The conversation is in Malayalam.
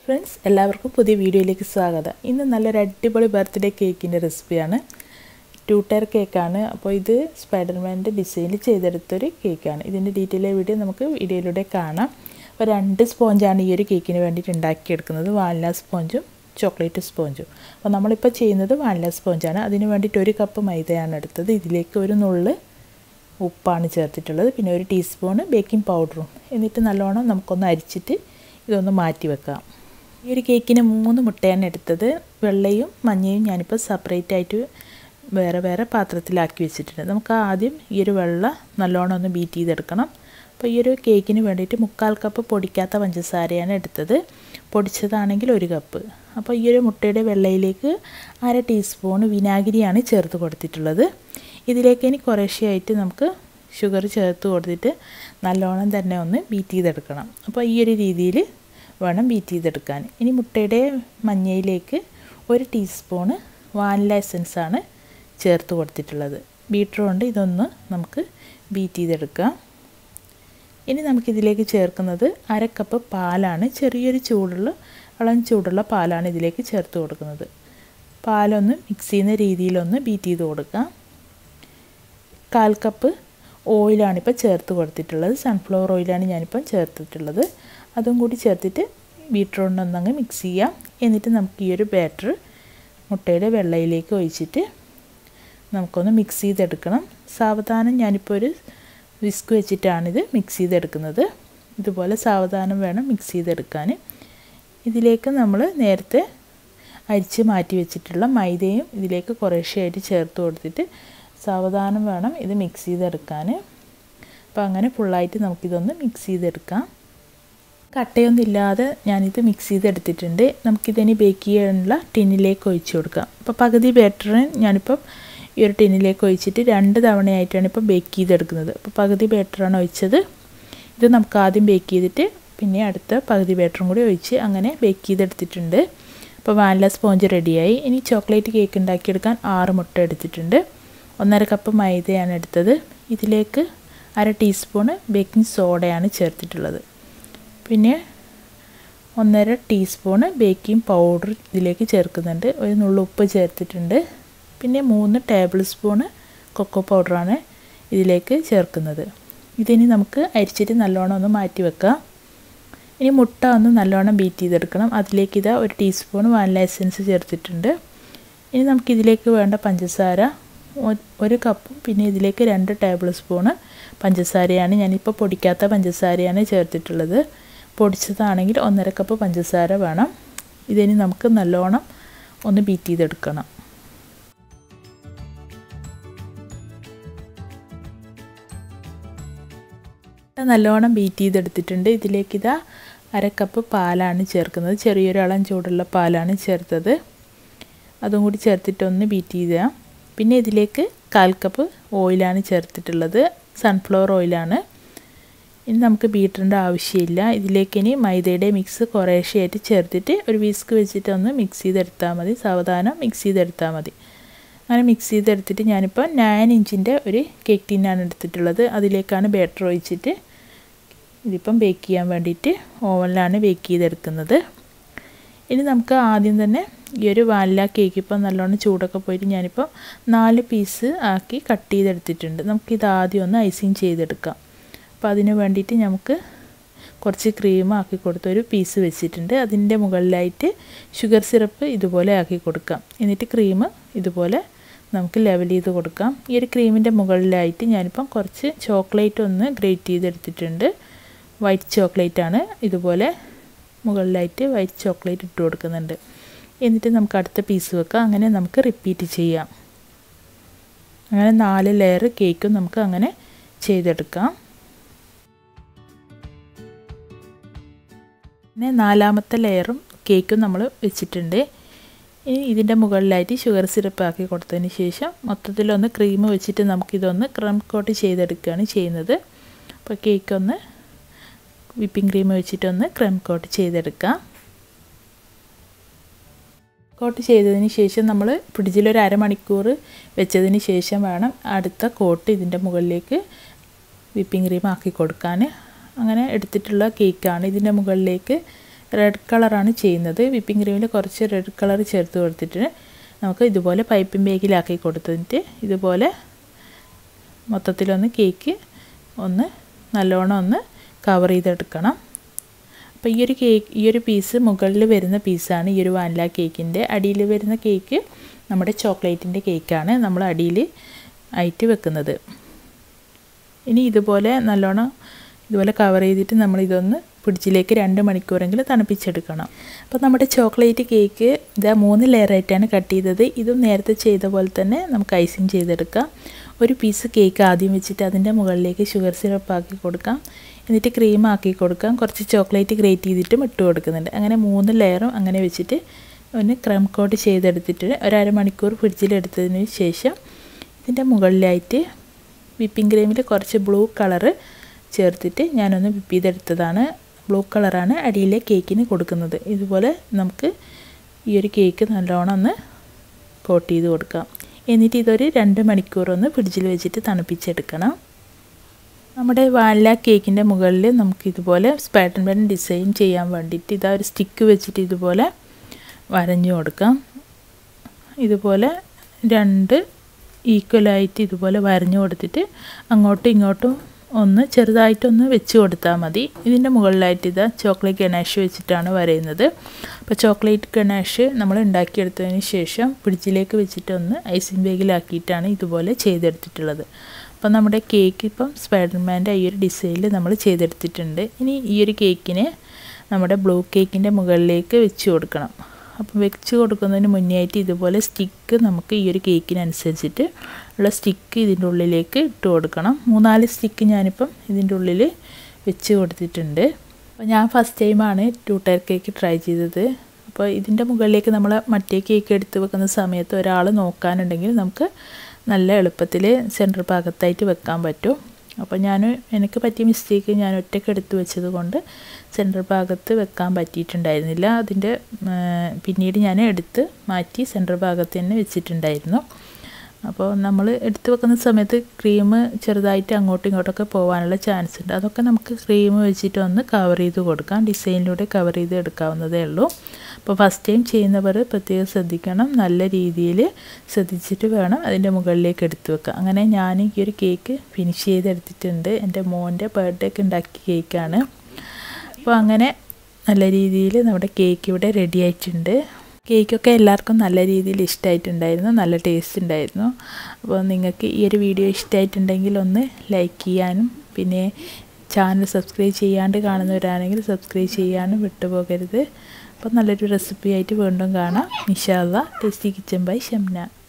ഫ്രണ്ട്സ് എല്ലാവർക്കും പുതിയ വീഡിയോയിലേക്ക് സ്വാഗതം ഇന്ന് നല്ലൊരു അടിപൊളി ബർത്ത്ഡേ കേക്കിൻ്റെ റെസിപ്പിയാണ് ടു ടയർ കേക്കാണ് അപ്പോൾ ഇത് സ്പൈഡർമാൻ്റെ ഡിസൈനിൽ ചെയ്തെടുത്തൊരു കേക്കാണ് ഇതിൻ്റെ ഡീറ്റെയിൽ വീഡിയോ നമുക്ക് വീഡിയോയിലൂടെ കാണാം അപ്പോൾ രണ്ട് സ്പോഞ്ചാണ് ഈ ഒരു കേക്കിന് വേണ്ടിയിട്ട് ഉണ്ടാക്കിയെടുക്കുന്നത് വാനില സ്പോഞ്ചും ചോക്ലേറ്റ് സ്പോഞ്ചും അപ്പോൾ നമ്മളിപ്പോൾ ചെയ്യുന്നത് വാനില സ്പോഞ്ചാണ് അതിന് വേണ്ടിയിട്ട് ഒരു കപ്പ് മൈദയാണ് എടുത്തത് ഇതിലേക്ക് ഒരു നുള്ള് ഉപ്പാണ് ചേർത്തിട്ടുള്ളത് പിന്നെ ഒരു ടീസ്പൂണ് ബേക്കിംഗ് പൗഡറും എന്നിട്ട് നല്ലോണം നമുക്കൊന്ന് അരിച്ചിട്ട് ഇതൊന്ന് മാറ്റി വെക്കാം ഈ ഒരു കേക്കിന് മൂന്ന് മുട്ടയാണ് എടുത്തത് വെള്ളയും മഞ്ഞയും ഞാനിപ്പോൾ സെപ്പറേറ്റ് ആയിട്ട് വേറെ വേറെ പാത്രത്തിലാക്കി വെച്ചിട്ടുണ്ട് നമുക്ക് ആദ്യം ഈ ഒരു വെള്ള നല്ലോണം ഒന്ന് ബീറ്റ് ചെയ്തെടുക്കണം അപ്പോൾ ഈ ഒരു കേക്കിന് വേണ്ടിയിട്ട് മുക്കാൽ കപ്പ് പൊടിക്കാത്ത പഞ്ചസാരയാണ് എടുത്തത് പൊടിച്ചതാണെങ്കിൽ ഒരു കപ്പ് അപ്പോൾ ഈ ഒരു മുട്ടയുടെ വെള്ളയിലേക്ക് അര ടീസ്പൂൺ വിനാഗിരിയാണ് ചേർത്ത് കൊടുത്തിട്ടുള്ളത് ഇതിലേക്ക് ഇനി കുറേശ്ശെയായിട്ട് നമുക്ക് ഷുഗർ ചേർത്ത് കൊടുത്തിട്ട് നല്ലോണം തന്നെ ഒന്ന് ബീറ്റ് ചെയ്തെടുക്കണം അപ്പോൾ ഈ ഒരു രീതിയിൽ വേണം ബീറ്റ് ചെയ്തെടുക്കാൻ ഇനി മുട്ടയുടെ മഞ്ഞയിലേക്ക് ഒരു ടീസ്പൂണ് വാനില എസൻസാണ് ചേർത്ത് കൊടുത്തിട്ടുള്ളത് ബീറ്റർ കൊണ്ട് ഇതൊന്ന് നമുക്ക് ബീറ്റ് ചെയ്തെടുക്കാം ഇനി നമുക്കിതിലേക്ക് ചേർക്കുന്നത് അര കപ്പ് പാലാണ് ചെറിയൊരു ചൂടുള്ള ഇളം ചൂടുള്ള പാലാണ് ഇതിലേക്ക് ചേർത്ത് കൊടുക്കുന്നത് പാലൊന്ന് മിക്സ് ചെയ്യുന്ന രീതിയിലൊന്ന് ബീറ്റ് ചെയ്ത് കൊടുക്കാം കാൽ കപ്പ് ഓയിലാണ് ഇപ്പോൾ ചേർത്ത് കൊടുത്തിട്ടുള്ളത് സൺഫ്ലവർ ഓയിലാണ് ഞാനിപ്പം ചേർത്തിട്ടുള്ളത് അതും കൂടി ചേർത്തിട്ട് ബീറ്റർ കൊണ്ടൊന്നങ്ങ് മിക്സ് ചെയ്യാം എന്നിട്ട് നമുക്ക് ഈ ഒരു ബാറ്റർ മുട്ടയുടെ വെള്ളയിലേക്ക് ഒഴിച്ചിട്ട് നമുക്കൊന്ന് മിക്സ് ചെയ്തെടുക്കണം സാവധാനം ഞാനിപ്പോൾ ഒരു വിസ്ക് വെച്ചിട്ടാണിത് മിക്സ് ചെയ്തെടുക്കുന്നത് ഇതുപോലെ സാവധാനം വേണം മിക്സ് ചെയ്തെടുക്കാൻ ഇതിലേക്ക് നമ്മൾ നേരത്തെ അരിച്ച് മാറ്റി വെച്ചിട്ടുള്ള മൈദയും ഇതിലേക്ക് കുറേശ്ശെയായിട്ട് ചേർത്ത് കൊടുത്തിട്ട് സാവധാനം വേണം ഇത് മിക്സ് ചെയ്തെടുക്കാൻ അപ്പോൾ അങ്ങനെ ഫുള്ളായിട്ട് നമുക്കിതൊന്ന് മിക്സ് ചെയ്തെടുക്കാം കട്ടയൊന്നും ഇല്ലാതെ ഞാനിത് മിക്സ് ചെയ്തെടുത്തിട്ടുണ്ട് നമുക്കിതിനി ബേക്ക് ചെയ്യാനുള്ള ടിന്നിലേക്ക് ഒഴിച്ച് കൊടുക്കാം അപ്പോൾ പകുതി ബാറ്ററിന് ഞാനിപ്പം ഈ ഒരു ടിന്നിലേക്ക് ഒഴിച്ചിട്ട് രണ്ട് തവണയായിട്ടാണ് ഇപ്പോൾ ബേക്ക് ചെയ്തെടുക്കുന്നത് അപ്പോൾ പകുതി ബാറ്ററാണ് ഒഴിച്ചത് ഇത് നമുക്ക് ആദ്യം ബേക്ക് ചെയ്തിട്ട് പിന്നെ അടുത്ത പകുതി ബാറ്ററും കൂടി ഒഴിച്ച് അങ്ങനെ ബേക്ക് ചെയ്തെടുത്തിട്ടുണ്ട് അപ്പോൾ വാനില സ്പോഞ്ച് റെഡിയായി ഇനി ചോക്ലേറ്റ് കേക്ക് ഉണ്ടാക്കിയെടുക്കാൻ ആറ് മുട്ട എടുത്തിട്ടുണ്ട് ഒന്നര കപ്പ് മൈദയാണ് എടുത്തത് ഇതിലേക്ക് അര ടീസ്പൂണ് ബേക്കിംഗ് സോഡയാണ് ചേർത്തിട്ടുള്ളത് പിന്നെ ഒന്നര ടീസ്പൂണ് ബേക്കിംഗ് പൗഡർ ഇതിലേക്ക് ചേർക്കുന്നുണ്ട് ഒരു നുള്ളുപ്പ് ചേർത്തിട്ടുണ്ട് പിന്നെ മൂന്ന് ടേബിൾ സ്പൂണ് കൊക്കോ പൗഡറാണ് ഇതിലേക്ക് ചേർക്കുന്നത് ഇതിനി നമുക്ക് അരിച്ചിട്ട് നല്ലോണം ഒന്ന് മാറ്റി വെക്കാം ഇനി മുട്ട ഒന്ന് നല്ലോണം ബീറ്റ് ചെയ്തെടുക്കണം അതിലേക്ക് ഇതാ ഒരു ടീസ്പൂൺ വാനില എസൻസ് ചേർത്തിട്ടുണ്ട് ഇനി നമുക്കിതിലേക്ക് വേണ്ട പഞ്ചസാര ഒരു കപ്പും പിന്നെ ഇതിലേക്ക് രണ്ട് ടേബിൾ സ്പൂണ് പഞ്ചസാരയാണ് ഞാനിപ്പോൾ പൊടിക്കാത്ത പഞ്ചസാരയാണ് ചേർത്തിട്ടുള്ളത് പൊടിച്ചതാണെങ്കിൽ ഒന്നര കപ്പ് പഞ്ചസാര വേണം ഇതിനി നമുക്ക് നല്ലോണം ഒന്ന് ബീറ്റ് ചെയ്തെടുക്കണം നല്ലോണം ബീറ്റ് ചെയ്തെടുത്തിട്ടുണ്ട് ഇതിലേക്ക് ഇതാ അര കപ്പ് പാലാണ് ചേർക്കുന്നത് ചെറിയൊരു അളം ചൂടുള്ള പാലാണ് ചേർത്തത് അതും കൂടി ചേർത്തിട്ടൊന്ന് ബീറ്റ് ചെയ്യുക പിന്നെ ഇതിലേക്ക് കാൽ കപ്പ് ഓയിലാണ് ചേർത്തിട്ടുള്ളത് സൺഫ്ലവർ ഓയിലാണ് ഇനി നമുക്ക് ബീറ്ററിൻ്റെ ആവശ്യമില്ല ഇതിലേക്ക് ഇനി മൈദയുടെ മിക്സ് കുറേശ്ശെയായിട്ട് ചേർത്തിട്ട് ഒരു വിസ്ക് വെച്ചിട്ട് ഒന്ന് മിക്സ് ചെയ്തെടുത്താൽ മതി സാവധാനം മിക്സ് ചെയ്തെടുത്താൽ മതി അങ്ങനെ മിക്സ് ചെയ്തെടുത്തിട്ട് ഞാനിപ്പോൾ നയൻ ഇഞ്ചിൻ്റെ ഒരു കേക്ക് ടീനാണ് എടുത്തിട്ടുള്ളത് അതിലേക്കാണ് ബാറ്റർ ഒഴിച്ചിട്ട് ഇതിപ്പം ബേക്ക് ചെയ്യാൻ വേണ്ടിയിട്ട് ഓവനിലാണ് ബേക്ക് ചെയ്തെടുക്കുന്നത് ഇനി നമുക്ക് ആദ്യം തന്നെ ഈ ഒരു വാനില കേക്ക് ഇപ്പം നല്ലോണം ചൂടൊക്കെ പോയിട്ട് ഞാനിപ്പോൾ നാല് പീസ് ആക്കി കട്ട് ചെയ്തെടുത്തിട്ടുണ്ട് നമുക്കിത് ആദ്യം ഒന്ന് ഐസിങ് ചെയ്തെടുക്കാം അപ്പോൾ അതിന് വേണ്ടിയിട്ട് നമുക്ക് കുറച്ച് ക്രീം ആക്കി കൊടുത്ത ഒരു പീസ് വെച്ചിട്ടുണ്ട് അതിൻ്റെ മുകളിലായിട്ട് ഷുഗർ സിറപ്പ് ഇതുപോലെ ആക്കി കൊടുക്കാം എന്നിട്ട് ക്രീം ഇതുപോലെ നമുക്ക് ലെവൽ ചെയ്ത് കൊടുക്കാം ഈ ഒരു ക്രീമിൻ്റെ മുകളിലായിട്ട് ഞാനിപ്പം കുറച്ച് ചോക്ലേറ്റ് ഒന്ന് ഗ്രേറ്റ് ചെയ്തെടുത്തിട്ടുണ്ട് വൈറ്റ് ചോക്ലേറ്റ് ആണ് ഇതുപോലെ മുകളിലായിട്ട് വൈറ്റ് ചോക്ലേറ്റ് ഇട്ട് കൊടുക്കുന്നുണ്ട് എന്നിട്ട് നമുക്ക് അടുത്ത പീസ് വെക്കാം അങ്ങനെ നമുക്ക് റിപ്പീറ്റ് ചെയ്യാം അങ്ങനെ നാല് ലെയർ കേക്കും നമുക്ക് അങ്ങനെ ചെയ്തെടുക്കാം പിന്നെ നാലാമത്തെ ലെയറും കേക്കും നമ്മൾ വെച്ചിട്ടുണ്ട് ഇനി ഇതിൻ്റെ മുകളിലായിട്ട് ഷുഗർ സിറപ്പ് ആക്കി കൊടുത്തതിന് ശേഷം മൊത്തത്തിലൊന്ന് ക്രീം വെച്ചിട്ട് നമുക്കിതൊന്ന് ക്രം കോട്ട് ചെയ്തെടുക്കുകയാണ് ചെയ്യുന്നത് അപ്പോൾ കേക്ക് ഒന്ന് വിപ്പിംഗ് ക്രീം വെച്ചിട്ടൊന്ന് ക്രം കോട്ട് ചെയ്തെടുക്കാം കോട്ട് ചെയ്തതിന് ശേഷം നമ്മൾ ഫ്രിഡ്ജിലൊരു അരമണിക്കൂർ വെച്ചതിന് ശേഷം വേണം അടുത്ത കോട്ട് ഇതിൻ്റെ മുകളിലേക്ക് വിപ്പിംഗ് ക്രീം ആക്കി കൊടുക്കാൻ അങ്ങനെ എടുത്തിട്ടുള്ള കേക്കാണ് ഇതിൻ്റെ മുകളിലേക്ക് റെഡ് കളറാണ് ചെയ്യുന്നത് വിപ്പിംഗ് ക്രീമിൽ കുറച്ച് റെഡ് കളർ ചേർത്ത് കൊടുത്തിട്ട് നമുക്ക് ഇതുപോലെ പൈപ്പിംഗ് ബാഗിലാക്കി കൊടുത്തിട്ട് ഇതുപോലെ മൊത്തത്തിലൊന്ന് കേക്ക് ഒന്ന് നല്ലോണം ഒന്ന് കവർ ചെയ്തെടുക്കണം അപ്പോൾ ഈ ഒരു കേക്ക് ഈ ഒരു പീസ് മുകളിൽ വരുന്ന പീസാണ് ഈ ഒരു വാനില കേക്കിൻ്റെ അടിയിൽ വരുന്ന കേക്ക് നമ്മുടെ ചോക്ലേറ്റിൻ്റെ കേക്കാണ് നമ്മൾ അടിയിൽ ആയിട്ട് വെക്കുന്നത് ഇനി ഇതുപോലെ നല്ലോണം ഇതുപോലെ കവർ ചെയ്തിട്ട് നമ്മൾ ഇതൊന്ന് ഫ്രിഡ്ജിലേക്ക് രണ്ട് മണിക്കൂറെങ്കിലും തണുപ്പിച്ചെടുക്കണം അപ്പോൾ നമ്മുടെ ചോക്ലേറ്റ് കേക്ക് ഇതാ മൂന്ന് ലെയറായിട്ടാണ് കട്ട് ചെയ്തത് ഇതും നേരത്തെ ചെയ്ത പോലെ തന്നെ നമുക്ക് ഐസിങ് ചെയ്തെടുക്കാം ഒരു പീസ് കേക്ക് ആദ്യം വെച്ചിട്ട് അതിൻ്റെ മുകളിലേക്ക് ഷുഗർ സിറപ്പ് ആക്കി കൊടുക്കാം എന്നിട്ട് ക്രീം ആക്കി കൊടുക്കാം കുറച്ച് ചോക്ലേറ്റ് ഗ്രേറ്റ് ചെയ്തിട്ടും ഇട്ട് കൊടുക്കുന്നുണ്ട് അങ്ങനെ മൂന്ന് ലെയറും അങ്ങനെ വെച്ചിട്ട് ഒന്ന് ക്രം കോട്ട് ചെയ്തെടുത്തിട്ട് ഒരു അരമണിക്കൂർ ഫ്രിഡ്ജിലെടുത്തതിന് ശേഷം ഇതിൻ്റെ മുകളിലായിട്ട് വിപ്പിംഗ് ക്രീമിൽ കുറച്ച് ബ്ലൂ കളറ് ചേർത്തിട്ട് ഞാനൊന്ന് വിപ്പ് ചെയ്തെടുത്തതാണ് ബ്ലൂ കളറാണ് അടിയിലെ കേക്കിന് കൊടുക്കുന്നത് ഇതുപോലെ നമുക്ക് ഈ ഒരു കേക്ക് നല്ലോണം ഒന്ന് കോട്ട് ചെയ്ത് കൊടുക്കാം എന്നിട്ട് ഇതൊരു രണ്ട് മണിക്കൂർ ഒന്ന് ഫ്രിഡ്ജിൽ വെച്ചിട്ട് തണുപ്പിച്ചെടുക്കണം നമ്മുടെ വാനില കേക്കിൻ്റെ മുകളിൽ നമുക്ക് ഇതുപോലെ സ്പാറ്റൻ പെൻ ഡിസൈൻ ചെയ്യാൻ വേണ്ടിയിട്ട് ഇതാ ഒരു സ്റ്റിക്ക് വെച്ചിട്ട് ഇതുപോലെ വരഞ്ഞു കൊടുക്കാം ഇതുപോലെ രണ്ട് ഈക്വലായിട്ട് ഇതുപോലെ വരഞ്ഞു കൊടുത്തിട്ട് അങ്ങോട്ടും ഇങ്ങോട്ടും ഒന്ന് ചെറുതായിട്ടൊന്ന് വെച്ച് കൊടുത്താൽ മതി ഇതിൻ്റെ മുകളിലായിട്ട് ഇതാ ചോക്ലേറ്റ് ഗണേഷ് വെച്ചിട്ടാണ് വരയുന്നത് അപ്പോൾ ചോക്ലേറ്റ് ഗണേഷ് നമ്മൾ ഉണ്ടാക്കിയെടുത്തതിന് ശേഷം ഫ്രിഡ്ജിലേക്ക് വെച്ചിട്ട് ഒന്ന് ഐസിങ് ബാഗിലാക്കിയിട്ടാണ് ഇതുപോലെ ചെയ്തെടുത്തിട്ടുള്ളത് അപ്പോൾ നമ്മുടെ കേക്ക് ഇപ്പം സ്പൈഡർമാൻ്റെ ഈ ഒരു ഡിസൈനിൽ നമ്മൾ ചെയ്തെടുത്തിട്ടുണ്ട് ഇനി ഈ ഒരു കേക്കിന് നമ്മുടെ ബ്ലൂ കേക്കിൻ്റെ മുകളിലേക്ക് വെച്ച് കൊടുക്കണം അപ്പം വെച്ച് കൊടുക്കുന്നതിന് മുന്നേ ആയിട്ട് ഇതുപോലെ സ്റ്റിക്ക് നമുക്ക് ഈ ഒരു കേക്കിനനുസരിച്ചിട്ട് ഉള്ള സ്റ്റിക്ക് ഇതിൻ്റെ ഉള്ളിലേക്ക് ഇട്ട് കൊടുക്കണം മൂന്നാല് സ്റ്റിക്ക് ഞാനിപ്പം ഇതിൻ്റെ ഉള്ളിൽ വെച്ച് കൊടുത്തിട്ടുണ്ട് അപ്പോൾ ഞാൻ ഫസ്റ്റ് ടൈമാണ് ടു ടയർ കേക്ക് ട്രൈ ചെയ്തത് അപ്പോൾ ഇതിൻ്റെ മുകളിലേക്ക് നമ്മൾ മറ്റേ കേക്ക് എടുത്ത് വെക്കുന്ന സമയത്ത് ഒരാൾ നോക്കാനുണ്ടെങ്കിൽ നമുക്ക് നല്ല എളുപ്പത്തിൽ സെൻറ്റർ ഭാഗത്തായിട്ട് വെക്കാൻ പറ്റും അപ്പോൾ ഞാൻ എനിക്ക് പറ്റിയ മിസ്റ്റേക്ക് ഞാൻ ഒറ്റയ്ക്ക് എടുത്ത് വെച്ചത് കൊണ്ട് സെൻറ്റർ ഭാഗത്ത് വെക്കാൻ പറ്റിയിട്ടുണ്ടായിരുന്നില്ല അതിൻ്റെ പിന്നീട് ഞാൻ എടുത്ത് മാറ്റി സെൻറ്റർ ഭാഗത്ത് തന്നെ വെച്ചിട്ടുണ്ടായിരുന്നു അപ്പോൾ നമ്മൾ എടുത്ത് വെക്കുന്ന സമയത്ത് ക്രീം ചെറുതായിട്ട് അങ്ങോട്ടും ഇങ്ങോട്ടൊക്കെ പോകാനുള്ള ചാൻസ് ഉണ്ട് അതൊക്കെ നമുക്ക് ക്രീം വെച്ചിട്ട് ഒന്ന് കവർ ചെയ്ത് കൊടുക്കാം ഡിസൈനിലൂടെ കവർ ചെയ്ത് എടുക്കാവുന്നതേ ഉള്ളൂ അപ്പോൾ ഫസ്റ്റ് ടൈം ചെയ്യുന്നവർ പ്രത്യേകം ശ്രദ്ധിക്കണം നല്ല രീതിയിൽ ശ്രദ്ധിച്ചിട്ട് വേണം അതിൻ്റെ മുകളിലേക്ക് എടുത്ത് വെക്കുക അങ്ങനെ ഞാൻ ഈ ഒരു കേക്ക് ഫിനിഷ് ചെയ്തെടുത്തിട്ടുണ്ട് എൻ്റെ മോൻ്റെ ബർത്ത്ഡേക്ക് ഉണ്ടാക്കിയ കേക്കാണ് അപ്പോൾ അങ്ങനെ നല്ല രീതിയിൽ നമ്മുടെ കേക്ക് ഇവിടെ റെഡി ആയിട്ടുണ്ട് കേക്കൊക്കെ എല്ലാവർക്കും നല്ല രീതിയിൽ ഇഷ്ടമായിട്ടുണ്ടായിരുന്നു നല്ല ടേസ്റ്റ് ഉണ്ടായിരുന്നു അപ്പോൾ നിങ്ങൾക്ക് ഈ ഒരു വീഡിയോ ഇഷ്ടമായിട്ടുണ്ടെങ്കിൽ ഒന്ന് ലൈക്ക് ചെയ്യാനും പിന്നെ ചാനൽ സബ്സ്ക്രൈബ് ചെയ്യാണ്ട് കാണുന്നവരാണെങ്കിൽ സബ്സ്ക്രൈബ് ചെയ്യാനും വിട്ടുപോകരുത് അപ്പോൾ നല്ലൊരു റെസിപ്പി ആയിട്ട് വീണ്ടും കാണാം നിഷാല്ല ടേസ്റ്റി കിച്ചൻ ബൈ ഷംന